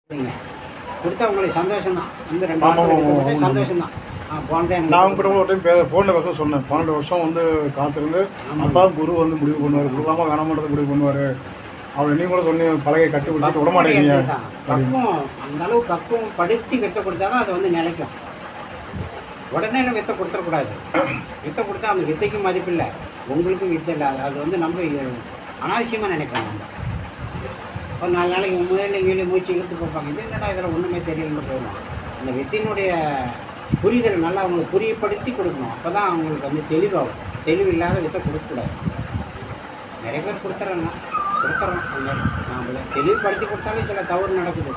சரிங்க. கொடுத்தா உங்களுக்கு சந்தோஷம் தான் வந்து ரெண்டு ஆமாம், மாதம் ஆமாம், ஆமாம். சந்தோஷம் தான் ஆ போனதே எனக்கு நான் கூட ஒரு டைம் பே ஃபோனில் பேச சொன்னேன் பன்னெண்டு வருஷம் வந்து காத்திருந்து அப்பா குரு வந்து முடிவு பண்ணுவார் கொடுக்காம வேணாமன்றது முடிவு பண்ணுவார் அவர் நீங்க கூட சொன்னீங்க பலகை கட்டி விட்டுட்டு விட மாட்டேங்கிறீங்க தான். பக்குவம் அந்த அளவு பக்குவம் படுத்தி வித்தை கொடுத்தா தான் அது வந்து நிலைக்கும் உடனே எல்லாம் வித்தை கொடுத்துடக்கூடாது வித்தை கொடுத்தா அந்த வித்தைக்கும் மதிப்பில்லை உங்களுக்கும் வித்தை இல்லை அது அது வந்து நம்ம அனாவசியமாக நினைப்போம் நம்ம ஒரு நாலு நாளைக்கு முதல்ல கீழே மூச்சு இழுத்து பார்ப்பாங்க இது என்னடா இதில் ஒன்றுமே தெரியலன்னு போயிடும் அந்த வித்தினுடைய புரிதல் நல்லா அவங்களுக்கு புரியப்படுத்தி கொடுக்கணும் அப்போ தான் அவங்களுக்கு வந்து தெளிவாகும் தெளிவு இல்லாத வித்தை கொடுக்கக்கூடாது நிறைய பேர் கொடுத்துட்றாங்க கொடுத்துட்றோம் அந்த மாதிரி நாமளே தெளிவுபடுத்தி கொடுத்தாலும் சில தவறு நடக்குது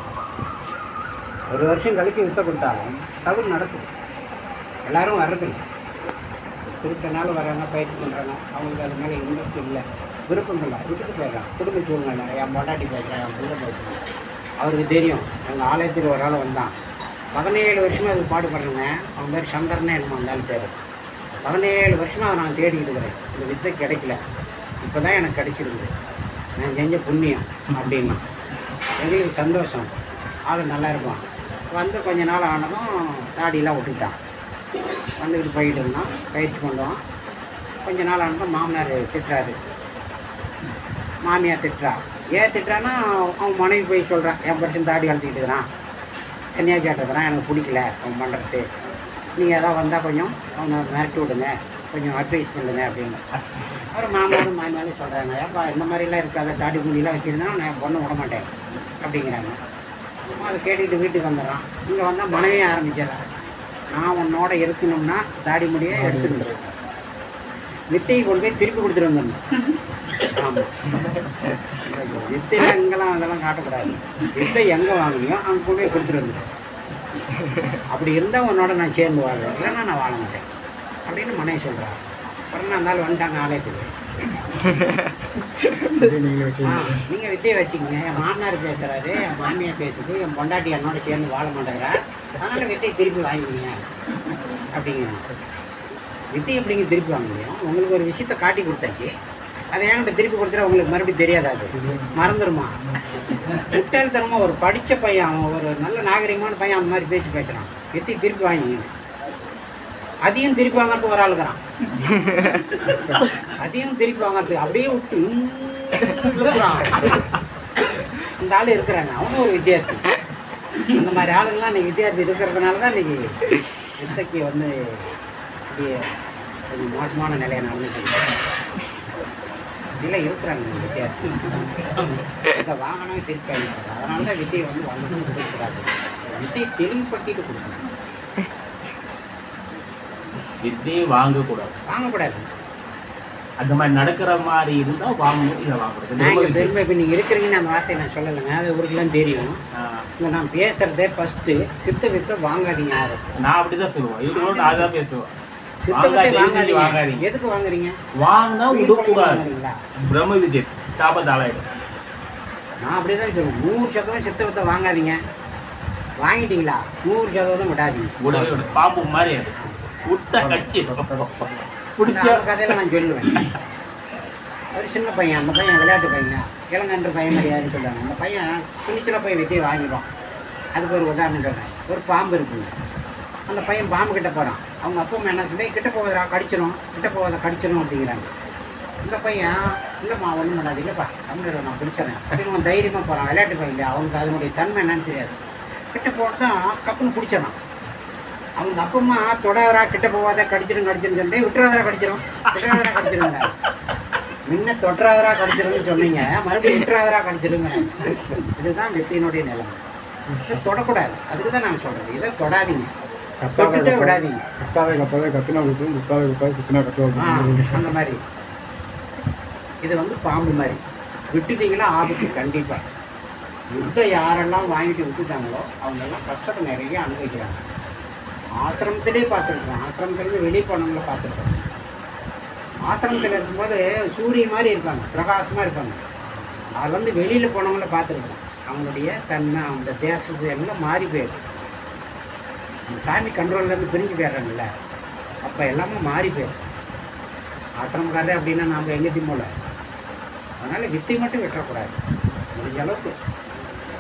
ஒரு வருஷம் கழிச்சு வித்த கொடுத்தாலும் தவறு நடக்குது எல்லாரும் வர்றதில்லை குறிப்பிட்ட நாள் வராங்க பயிற்சி பண்ணுறாங்க அவங்களுக்கு அது மேலே இன்ட்ரெஸ்ட் இல்லை விருப்பம் இல்லை விட்டுட்டு போயிடறான் குடும்ப சூழ்நிலை என் பொண்டாட்டி பேசுகிறேன் என் பிள்ளை பேசுகிறேன் அவருக்கு தெரியும் எங்கள் ஆலயத்துக்கு ஒரு ஆள் வந்தான் பதினேழு வருஷமாக அது பாடுபடுறேங்க அவன் பேர் சந்தர்னே என்னமோ அந்த ஆள் பேர் பதினேழு வருஷமாக அதை நான் தேடிக்கிட்டு இருக்கிறேன் இந்த வித்தை கிடைக்கல இப்போ தான் எனக்கு கிடைச்சிருக்குது நான் செஞ்ச புண்ணியம் அப்படின்னா எங்களுக்கு சந்தோஷம் ஆள் நல்லா இருப்பான் வந்து கொஞ்ச நாள் ஆனதும் தாடியெல்லாம் விட்டுட்டான் வந்துக்கிட்டு போயிட்டு இருந்தான் பயிற்சி கொண்டோம் கொஞ்ச நாள் ஆனதும் மாமனார் திட்டுறாரு மாமியார் திட்டுறா ஏன் திட்டுறான்னா அவன் மனைவி போய் சொல்கிறான் என் பர்சன் தாடி வளர்த்திக்கிட்டு இருக்கிறான் சன்னியாசி ஆட்டுறான் எனக்கு பிடிக்கல அவன் பண்ணுறது நீங்கள் எதாவது வந்தால் கொஞ்சம் அவனை மிரட்டி விடுங்க கொஞ்சம் அட்வைஸ் பண்ணுங்க அப்படின்னு அப்புறம் மாமனாரும் மாமியாரும் சொல்கிறாங்க ஏப்பா இந்த மாதிரிலாம் இருக்காத தாடி முடியெல்லாம் வச்சுருந்தா நான் பொண்ணு விட மாட்டேன் அப்படிங்கிறாங்க அதை கேட்டுக்கிட்டு வீட்டுக்கு வந்துடுறான் இங்கே வந்தால் மனைவியே ஆரம்பிச்சிடறான் நான் உன்னோட இருக்கணும்னா தாடி முடியை எடுத்துருந்துரு வித்தையை கொண்டு போய் திருப்பி கொடுத்துட்டு வந்துடணும் ஆமாம் வித்தையெல்லாம் இங்கெல்லாம் அதெல்லாம் காட்டக்கூடாது வித்தை எங்கே வாங்குனியோ அங்கே கொண்டு போய் கொடுத்துட்டு வந்துடு அப்படி இருந்தால் உன்னோட நான் சேர்ந்து வாழ்வேன் இல்லைன்னா நான் வாழ மாட்டேன் அப்படின்னு மனைவி சொல்கிறான் அப்புறம் நான் இருந்தாலும் வந்துட்டாங்க ஆலயத்துக்கு நீங்களே ஆ வச்சு நீங்கள் வித்தையை வச்சுக்கோங்க என் மாமனார் பேசுகிறாரு என் மாமியார் பேசுது என் பொண்டாட்டி என்னோட சேர்ந்து வாழ மாட்டேங்கிறா அதனால் வித்தையை திருப்பி வாங்கிக்கீங்க அப்படிங்கிறாங்க வித்தை எப்படிங்க திருப்பி வாங்க முடியும் உங்களுக்கு ஒரு விஷயத்த காட்டி கொடுத்தாச்சு அதை என்கிட்ட திருப்பி கொடுத்துட்டா உங்களுக்கு மறுபடியும் தெரியாதா அது மறந்துடுமா முட்டாள்தனமாக ஒரு படித்த பையன் அவன் ஒரு நல்ல நாகரிகமான பையன் அந்த மாதிரி பேச்சு பேசுகிறான் வித்தை திருப்பி வாங்கிங்க அதையும் திருப்பி வாங்கறதுக்கு ஒரு ஆளுக்குறான் அதையும் திருப்பி வாங்கறதுக்கு அப்படியே விட்டு உம் இழுக்குறான். இந்த ஆள் இருக்கிறாங்க அவனும் ஒரு வித்தியார்த்தி அந்த மாதிரி ஆளுங்கெல்லாம் இன்னைக்கு வித்தியார்த்தி இருக்கிறதுனால தான் இன்னைக்கு வித்தைக்கு வந்து இப்படி கொஞ்சம் மோசமான நிலையை நடந்துட்டு இருக்கு. இல்லை இருக்கிறாங்க இந்த வித்தியார்த்தி இதை வாங்கினா திருப்பி வாங்கிக்கிறாங்க அதனால தான் வித்தியை வந்து வாங்கணும் கொடுக்கக்கூடாது வித்தியை தெளிவுபடுத்திட்டு கொடுக்கணும் வித்தையை வாங்கக்கூடாது வாங்கக்கூடாது அந்த மாதிரி நடக்கிற மாதிரி இருந்தால் வாங்கணும் இதை வாங்கக்கூடாது நான் ரொம்ப இங்கே விஷயம். திரும்ப இப்போ நீங்கள் இருக்கிறீங்கன்னு அந்த வார்த்தையை நான் சொல்லலைங்க அது ஊருக்குலாம் தெரியும் ஆ, இங்கே நான் பேசுகிறதே ஃபஸ்ட்டு சித்த வித்தை வாங்காதீங்க யாரும் நான் அப்படிதான் சொல்லுவேன் இவரு கூட நான் தான் பேசுவேன் சித்த வித்தை வாங்காதீங்க, வாங்காதீங்க வாங்காதீங்க. எதுக்கு வாங்குறீங்க வாங்கினா உயிர் பணம் விடக்கூடாது வாங்குறீங்களா? பிரம்ம வித்யை சாபத்தாலாயிடும் நான் அப்படி தான் சொல்லுவேன் நூறு சதவீதம் சித்த வித்தை வாங்காதீங்க வாங்கிட்டீங்களா நூறு சதவீதம் விடாதீங்க விடவே விட பாம்பு மாதிரி அது விட்ட கட்சி அந்த பிடிச்ச அந்த கதையில நான் சொல்லுவேன் ஒரு சின்ன பையன் அந்த பையன் விளையாட்டு பையன் இளங்கன்று பையன் மாதிரி யாருன்னு சொல்லுவாங்க அந்த பையன் துணிச்சல போய் வித்தியை வாங்கிடும் அதுக்கு ஒரு உதாரணம் சொல்கிறேன் ஒரு பாம்பு இருக்குங்க அந்த பையன் பாம்பு கிட்ட போகிறான் அவங்க அப்பா அம்மா என்ன சொல்லி கிட்ட போவதா கடிச்சிடும் கிட்ட போவதை கடிச்சிடும் அப்படிங்கிறாங்க இந்த பையன் இல்லைம்மா ஒன்றும் பண்ணாது இல்லைப்பா தமிழர் நான் பிடிச்சிடறேன் அப்படின்னு அவன் தைரியமாக போகிறான் விளையாட்டு பையன் இல்லையா அவனுக்கு அதனுடைய தன்மை என்னன்னு தெரியாது கிட்ட போட்டு தான் கப்புன்னு பிடிச்சிடான் அவங்க அப்பமா தொடாதரா கிட்ட போவாத கடிச்சிடும் கடிச்சிடும் சொல்லிட்டு விட்டுறாதரா கடிச்சிடும் விட்டுறாதரா கடிச்சிடுங்க முன்ன தொட்டுறாதரா கடிச்சிடும்னு சொன்னீங்க மறுபடியும் விட்டுறாதரா கடிச்சிடுங்க இதுதான் வித்தியினுடைய நிலைமை இதை தொடக்கூடாது அதுக்கு தான் நான் சொல்கிறேன் இதை தொடாதீங்க தொட்டுட்டே விடாதீங்க கத்தாத கத்தாத கத்தினா குத்தும் குத்தாத குத்தாத குத்தினா ஆ, கத்துவா அந்த மாதிரி இது வந்து பாம்பு மாதிரி விட்டுட்டீங்களா ஆபத்து கண்டிப்பாக யுத்தம் யாரெல்லாம் வாங்கிட்டு விட்டுட்டாங்களோ அவங்கெல்லாம் கஷ்டத்தை நிறைய அனுபவிக்கிறாங்க ஆசிரமத்திலே பார்த்துருக்கோம் ஆசிரமத்துலேருந்து வெளியே போனவங்கள பார்த்துருக்கோம் ஆசிரமத்தில் இருக்கும்போது சூரியன் மாதிரி இருப்பாங்க பிரகாசமாக இருப்பாங்க அதுலேருந்து வெளியில் போனவங்கள பார்த்துருக்கோம் அவங்களுடைய தன்மை அந்த தேசத்து எல்லாம் மாறி போயிடும் அந்த சாமி கண்ட்ரோல்லேருந்து பிரிஞ்சு போயிடுறாங்கல்ல அப்போ எல்லாமே மாறி போயிடும் ஆசிரமக்காரர் அப்படின்னா நாம் எங்கேயும் போல அதனால் வித்தை மட்டும் விட்டுறக்கூடாது முடிஞ்ச அளவுக்கு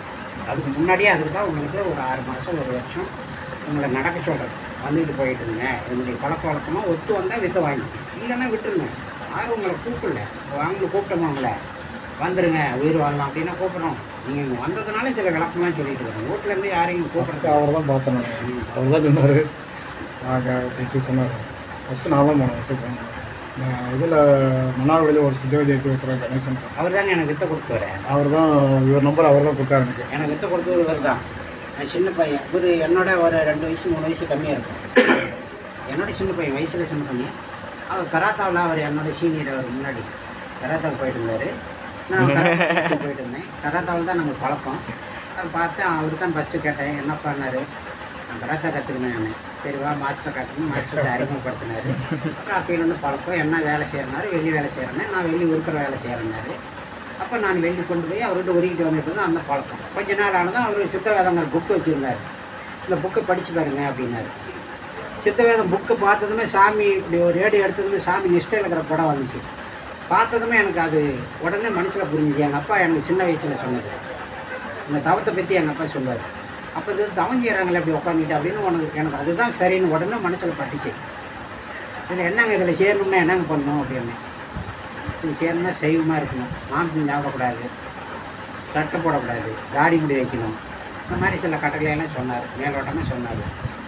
அதுக்கு முன்னாடியே அதுக்கு தான் உங்களுக்கு ஒரு ஆறு மாதம் ஒரு வருஷம் உங்களை நடக்க சொல்கிறது வந்துட்டு போயிட்டு இருங்க என்னுடைய பழக்க வழக்கமாக ஒத்து வந்தால் வித்தை வாங்கி இல்லைன்னா விட்டுருங்க யாரும் உங்களை கூப்பிடல வாங்க கூப்பிட்டோமா உங்களை வந்துருங்க உயிர் வாழலாம் அப்படின்னா கூப்பிட்றோம் நீங்கள் இங்கே வந்ததுனால சில விளக்கம்லாம் சொல்லிட்டு இருக்கோம் வீட்டிலேருந்து யாரையும் ஃபஸ்ட்டு கூப்பிட்றோம் அவர் தான் பார்த்தேன் நான் அவர் தான் சொன்னார் நான் டீச்சர் சொன்னார் ஃபஸ்ட்டு நான் தான் போனேன் விட்டு போனேன் நான் இதில் மன்னார்வழியில் ஒரு சித்தவதி ஏற்றி வைக்கிறேன் கணேசன் அவர் தாங்க எனக்கு வித்தை கொடுத்துவாரு அவர் தான் இவர் நம்பர் அவர் தான் கொடுத்தாரு எனக்கு எனக்கு வித்தை கொடுத்தது இவர் தான் நான் சின்ன பையன் இவர் என்னோட ஒரு ரெண்டு வயசு மூணு வயசு கம்மியாக இருக்கும் என்னோட சின்ன பையன் வயசில் சின்ன பையன் அவர் கராத்தாவில் அவர் என்னோட சீனியர் அவர் முன்னாடி கராத்தாவில் போயிட்டு இருந்தார் நான் கராத்தே போயிட்டு இருந்தேன் கராத்தாவில் தான் நமக்கு பழக்கம் அவர் பார்த்தேன் அவர் தான் ஃபஸ்ட்டு கேட்டேன் என்ன பண்ணார் நான் கராத்தா கற்றுக்கினேன் நான் சரி வா மாஸ்டர் காட்டணும் மாஸ்டர் அறிமுகப்படுத்தினார் அப்புறம் அப்பையிலேருந்து பழக்கம் என்ன வேலை செய்கிறனாரு வெளி வேலை செய்கிறேன்னு நான் வெளி உருக்கிற வேலை செய்கிறேன்னாரு அப்போ நான் வெளியே கொண்டு போய் அவர்கிட்ட உருகிட்டு வந்துட்டு தான் அந்த பழக்கம் கொஞ்ச நாள் ஆனதும் அவர் சித்த வேதங்கள் புக்கு வச்சுருந்தார் இந்த புக்கை படித்து பாருங்க அப்படின்னாரு சித்த வேதம் புக்கு பார்த்ததுமே சாமி இப்படி ஒரு ஏடு எடுத்ததுமே சாமி நிஷ்டையில் இருக்கிற படம் வந்துச்சு பார்த்ததுமே எனக்கு அது உடனே மனசில் புரிஞ்சுச்சு எங்கள் அப்பா எனக்கு சின்ன வயசில் சொன்னது இந்த தவத்தை பற்றி எங்கள் அப்பா சொல்லுவார் அப்போ இது தவம் செய்கிறாங்களே அப்படி உட்காந்துட்டு அப்படின்னு உனக்கு எனக்கு அதுதான் சரின்னு உடனே மனசில் பட்டுச்சு இதில் என்னங்க இதில் சேரணும்னா என்னங்க பண்ணணும் அப்படின்னு இது சேரணும்னா சைவமாக இருக்கணும் மாம்சம் சாப்பிடக்கூடாது சட்டை போடக்கூடாது தாடி முடி வைக்கணும் இந்த மாதிரி சில கட்டளையெல்லாம் சொன்னார் மேலோட்டமாக சொன்னார்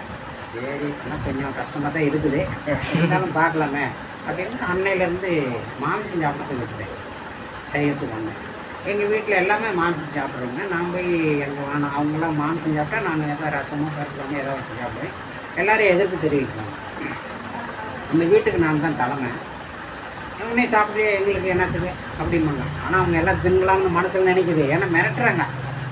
சரி ஆனால் கொஞ்சம் கஷ்டமாக தான் இருக்குது இருந்தாலும் பார்க்கலாமே அப்படின்னு அன்னையிலேருந்து மாம்சம் சாப்பிட கொஞ்சம் விட்டுட்டேன் செய்யறதுக்கு ஒன்று எங்கள் வீட்டில் எல்லாமே மாம்சம் சாப்பிட்றவங்க நான் போய் எங்கள் வேணாம் அவங்களாம் மாம்சம் சாப்பிட்டா நான் ஏதோ ரசமோ பருப்பு ஏதோ வச்சு சாப்பிடுவேன் எல்லாரும் எதிர்ப்பு தெரிவிக்கிறாங்க அந்த வீட்டுக்கு நான் தான் தலைமை இவனே சாப்பிட்டு எங்களுக்கு என்னத்துக்கு அப்படிம்பாங்க ஆனால் அவங்க எல்லாம் திங்கலாம்னு மனசில் நினைக்குது ஏன்னா மிரட்டுறாங்க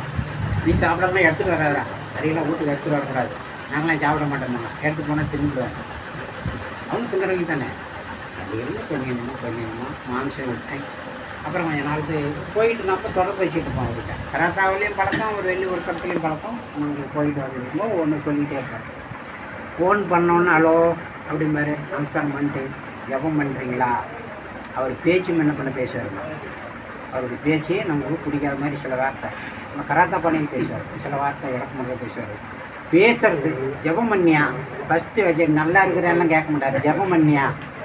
நீ சாப்பிடாம எடுத்துகிட்டு வராதா சரியில்லை வீட்டுக்கு எடுத்துகிட்டு வரக்கூடாது நாங்களாம் சாப்பிட மாட்டோம்னா எடுத்து போனால் தின்னுடுவாங்க அவங்க திங்குறவங்க தானே அது இல்லை கொஞ்சம் கொஞ்சமாக கொஞ்சம் கொஞ்சமாக மாம்சம் விட்டேன் அப்புறம் கொஞ்ச நாளுக்கு போயிட்டு நான் அப்போ தொடர்பு வச்சுட்டு இருப்போம் அவர்கிட்ட கராத்தாவிலையும் பழக்கம் ஒரு வெள்ளி ஒரு கடத்துலையும் பழக்கம் நாங்கள் போயிட்டு வந்துருக்கோம் ஒன்று சொல்லிகிட்டே இருப்பேன் ஃபோன் பண்ணோன்னு ஹலோ அப்படிம்பாரு நமஸ்காரம் பண்ணிட்டு ஜபம் பண்ணுறீங்களா அவர் பேச்சு என்ன பண்ண பேசுவாருங்க அவருடைய பேச்சு நம்மளுக்கு பிடிக்காத மாதிரி சில வார்த்தை நம்ம கராத்தா பண்ணின்னு பேசுவார் சில வார்த்தை இறக்குமுறையாக பேசுவார் பேசுறது ஜெபம் பண்ணியா ஃபஸ்ட்டு வச்சு நல்லா இருக்கிறேன்னு கேட்க மாட்டார் ஜெபம் பண்ணியா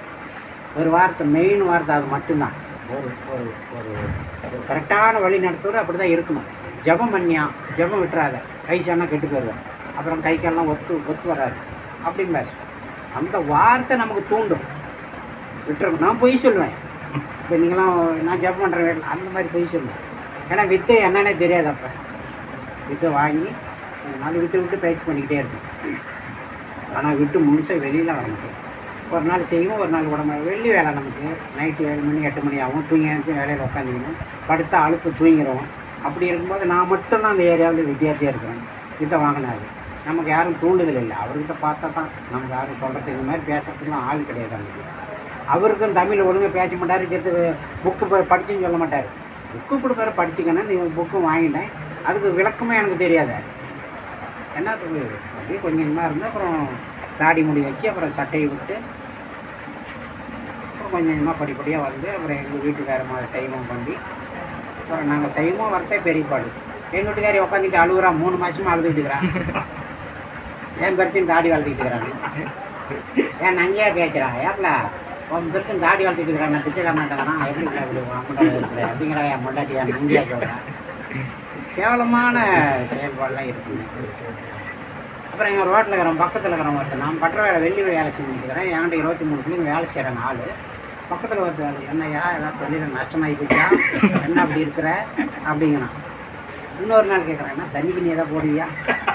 ஒரு வார்த்தை மெயின் வார்த்தை அது மட்டும்தான் ஒரு ஒரு ஒரு ஒரு கரெக்டான வழி நடத்துவது அப்படி தான் இருக்கணும் ஜெபம் பண்ணியா ஜெபம் விட்டுறாத கை சொன்னால் கெட்டு போயிடுவேன் அப்புறம் கை கால்லாம் ஒத்து ஒத்து வராது அப்படிம்பாரு அந்த வார்த்தை நமக்கு தூண்டும் விட்டுருக்கும் நான் பொய் சொல்லுவேன் இப்போ நீங்களாம் நான் ஜப் பண்ணுறேன் வீட்டில் அந்த மாதிரி பொய் சொல்லுவேன் ஏன்னா வித்தை என்னன்னே தெரியாது அப்போ வித்தை வாங்கி நாலு விட்டு விட்டு பயிற்சி பண்ணிக்கிட்டே இருக்கும் ஆனால் விட்டு முழுசாக வெளியில் வர மாட்டேன் ஒரு நாள் செய்வோம் ஒரு நாள் உடம்பு வெள்ளி வேலை நமக்கு நைட்டு ஏழு மணி எட்டு மணி ஆகும் தூங்கி எழுந்து வேலையில் உட்காந்துக்கணும் படுத்த அழுப்பு தூங்கிடுவோம் அப்படி இருக்கும்போது நான் மட்டும்தான் அந்த ஏரியாவில் வித்தியார்த்தியாக இருக்கிறேன் வித்தை வாங்கினாரு நமக்கு யாரும் தூண்டுதல் இல்லை அவர்கிட்ட பார்த்தா தான் நமக்கு யாரும் சொல்கிறதுக்கு இந்த மாதிரி பேசுறதுக்குலாம் ஆள் கிடையாது நமக்கு அவருக்கும் தமிழ் ஒழுங்காக பேச மாட்டார் சேர்த்து புக்கு படிச்சுன்னு சொல்ல மாட்டார் புக்கு கொடுப்பாரு படிச்சுக்கன்னா நீ புக்கும் வாங்கிட்டேன் அதுக்கு விளக்கமே எனக்கு தெரியாத என்னத்துக்கு அப்படியே கொஞ்சம் கொஞ்சமாக இருந்து அப்புறம் தாடி முடி வச்சு அப்புறம் சட்டையை விட்டு அப்புறம் கொஞ்சம் கொஞ்சமாக படிப்படியாக வந்து அப்புறம் எங்கள் வீட்டுக்காரமா சைவம் பண்ணி அப்புறம் நாங்கள் சைவம் வரத்தே பெரியப்பாடு எங்கள் வீட்டுக்காரி உட்காந்துட்டு அழுகுறா மூணு மாதமாக அழுதுகிட்டு இருக்கிறான் என் பெருத்தையும் தாடி வளர்த்துக்கிட்டு இருக்கிறாங்க ஏன் நங்கியா பேசுகிறான் ஏப்ல உன் பெருக்கும் தாடி வளர்த்துட்டு இருக்கிறான் நான் பிச்சைக்காரனாட்டங்கிறான் எப்படி இப்படி அப்படி அம்மன் இருக்கிறேன் அப்படிங்கிற என் மொண்டாட்டியா நங்கியா சொல்கிறேன் கேவலமான செயல்பாடெலாம் இருக்குங்க அப்புறம் எங்கள் ரோட்டில் இருக்கிறோம் பக்கத்தில் இருக்கிறவங்க ஒருத்தர் நான் பற்ற வேலை வெள்ளி வேலை செஞ்சுட்டு இருக்கிறேன் என்கிட்ட இருபத்தி மூணு பிள்ளைங்க வேலை செய்கிறாங்க ஆள் பக்கத்தில் ஒருத்தர் என்னய்யா ஏதாவது தொழில் நஷ்டமாகி போச்சா என்ன அப்படி இருக்கிற அப்படிங்கிறான் இன்னொரு நாள் கேட்குறேன் என்ன தண்ணி தண்ணி எதாவது போடுவியா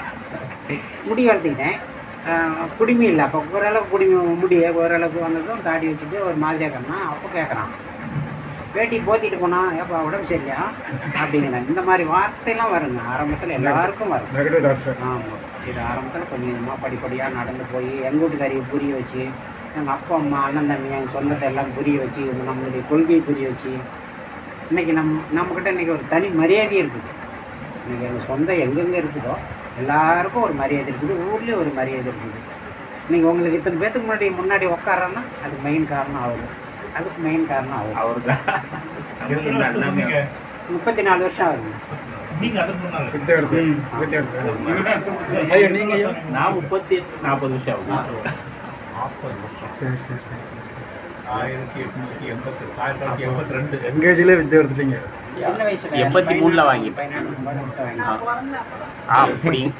முடி வளர்த்துக்கிட்டேன் ஆஹ் குடுமி இல்லை அப்போ ஓரளவுக்கு குடுமி முடி ஓரளவுக்கு வந்ததும் தாடி வச்சுட்டு ஒரு மாதிரியாக கண்ணா அப்போ கேட்குறான் வேட்டி போத்திட்டு போனா ஏப்பா உடம்பு சரியா அப்படிங்கிறேன் இந்த மாதிரி வார்த்தையெல்லாம் வருங்க ஆரம்பத்தில் எல்லாருக்கும் வரும் நெகட்டிவ் தாட்ஸு ஆமாம் இது ஆரம்பத்தில் கொஞ்சம் கொஞ்சமாக படிப்படியாக நடந்து போய் எங்கள் வீட்டுக்காரியை புரிய வச்சு எங்கள் அப்பா அம்மா அண்ணன் தம்பி எங்கள் சொந்தத்தை எல்லாம் புரிய வச்சு இது நம்மளுடைய கொள்கையை புரிய வச்சு இன்றைக்கி நம் நம்மக்கிட்ட இன்றைக்கி ஒரு தனி மரியாதை இருக்குது இன்றைக்கி எங்கள் சொந்தம் எங்கெங்கே இருக்குதோ எல்லாருக்கும் ஒரு மரியாதை இருக்குது ஊர்லேயும் ஒரு மரியாதை இருக்குது இன்றைக்கி உங்களுக்கு இத்தனை பேத்துக்கு முன்னாடி முன்னாடி உட்காரன்னா அதுக்கு மெயின் காரணம் அவர் அதுக்கு மெயின் காரணம் அவர் அவர்தான் எல்லாமே முப்பத்தி நாலு வருஷம் ஆகுது நீங்க அதுக்கு முன்னால வித்தை எடுத்து வித்தை எடுத்து ஐயா நீங்கள் ஐயா நான் முப்பத்தி எட்டு நாற்பது வருஷம் ஆகும் நாற்பது வருஷம் சரி சரி சரி சரி சரி ஆயிரத்தி எட்நூத்தி எண்பத்தி ஆயிரத்தி தொள்ளாயிரத்தி எண்பத்தி ரெண்டு எங்கேஜிலே வித்தை எடுத்துட்டீங்க சின்ன வயசுல எண்பத்தி மூணுல வாங்கி. பதினாலு ரூபாய் கொடுத்து வாங்கி நான் பிறந்த அப்புறம். ஆ அப்படிங்க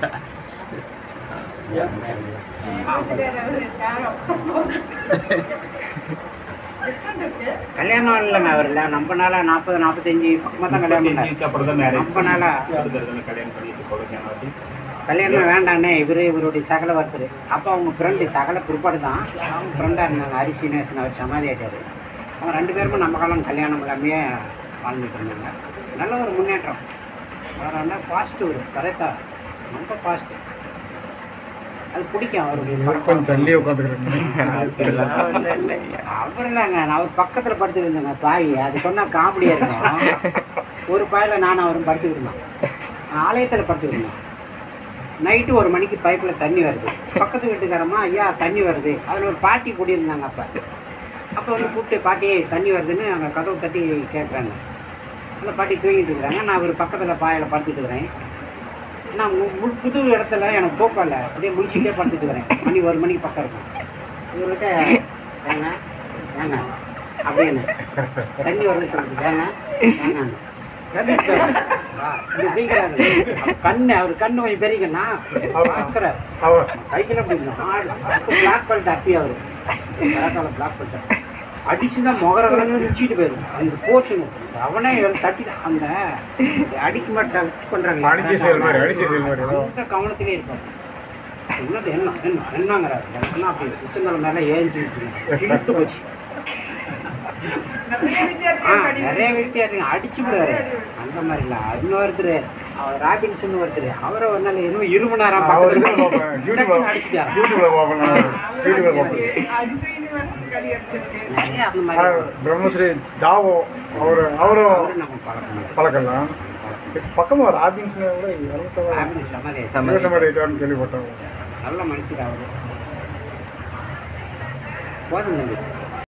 கல்யாணம் இல்லைங்க அவர் இல்லை நம்ம நாளா நாற்பது நாற்பத்தஞ்சு பக்கமாக தான் கல்யாணம் பண்ணார் முப்பத்தஞ்சுக்கு அப்புறம் தான் மேரேஜ் ரொம்ப நாளா அடுத்தடுத்து கல்யாணம் பண்ணிட்டு கொடுக்கணும் கல்யாணம் வேண்டாண்ணே இவர் இவருடைய சகல ஒருத்தர் அப்போ அவங்க ஃப்ரெண்டு சகல பிற்பாடு தான் அவங்க ஃப்ரெண்டாக இருந்தாங்க ஹரிசி நேசன் அவர் சமாதி ஆயிட்டாரு அவங்க ரெண்டு பேருமே நம்ம காலம் கல்யாணம் எல்லாமே வாழ்ந்துட்டு இருந்தாங்க நல்ல ஒரு முன்னேற்றம் அவர் என்ன ஃபாஸ்ட்டு ஒரு கரெக்டாக ரொம்ப ஃபாஸ்ட்டு அது பிடிக்கும் அவருடைய இவர் கொஞ்சம் தள்ளியே உட்காந்துக்கிறேன் அவர் இல்லைங்க நான் அவர் பக்கத்தில் படுத்துட்டு இருந்தேங்க பாய் அது சொன்னால் காமெடியாக இருக்கும் ஒரு பாயில் நானும் அவரும் படுத்துக்கிட்டு இருந்தோம் ஆலயத்தில் படுத்துக்கிட்டு இருந்தோம் நைட்டு ஒரு மணிக்கு பைப்பில் தண்ணி வருது பக்கத்து வீட்டுக்காரம்மா ஐயா தண்ணி வருது அதில் ஒரு பாட்டி கூடியிருந்தாங்க அப்போ அப்போ வந்து கூப்பிட்டு பாட்டி தண்ணி வருதுன்னு அங்கே கதவு தட்டி கேட்குறாங்க அந்த பாட்டி தூங்கிட்டு இருக்கிறாங்க நான் ஒரு பக்கத்தில் பாயில் படுத்துட்டு இருக்கிறேன் நான் மு- மு- புது இடத்துல எனக்கு தூக்கம் இல்லை அப்படியே முடிச்சுட்டே படுத்துட்டு இருக்கிறேன் மணி ஒரு மணிக்கு பக்கம் இருக்கும் இவர்கிட்ட ஏங்க ஏங்க அப்படின்னு தண்ணி வருதுன்னு சொல்லுது ஏங்க ஏங்க கண்ணு அவர் கண்ணு கொஞ்சம் பெரியங்கண்ணா பார்க்குறார் அவர் கைக்கில் அப்படி பிளாக் பண்ணிட்டு அப்பி அவர் கராத்தால பிளாக் பண்ணிட்டார் அடிச்சுன்னா முகரவளன்னு நிச்சிட்டு போயிடும் அந்த போர்ஷன் அவனே இவர் தட்டி அந்த அடிக்க மாட்டா பண்ணுறாங்க அடிச்சு செயல் மாதிரி, அடிச்சு செயல் மாதிரி, ஏதோ. அந்த கவனத்திலே இருப்பார் என்னது என்ன என்ன என்னங்கிறாரு என்ன அப்படி உச்சந்தலை மேலே ஏஞ்சி இழுத்து போச்சு ஆ நிறைய வித்தியாசம் அடிச்சு விடுவாரு அந்த மாதிரி இல்லை இன்னொருத்தர் அவர் ராபின்சன் ஒருத்தர் அவரை ஒரு நாள் இன்னும் இரும நேரம் அவர் பக்கத்துல இதுல பார்ப்பேன் யூடியூப்ல அடிச்சுட்டாரு யூடியூப்ல பார்ப்பேன் நான். யூடியூப்ல பார்ப்பேன் நிறைய அந்த ஆ, மாதிரி பிரம்மஸ்ரீ தாவோ அவர் அவரும் அவரும் நம்ம பழக்கம் இல்லை பழக்கலாம் பக்கமாக ராபின்ஸ்ல கூட இறந்துட்டவங்க ராபின்ஸ் சமாதி விவசாயம் ஆகிட்டாருன்னு கேள்விப்பட்டோம் நல்ல மனுஷர் அவரு போதும் தம்பி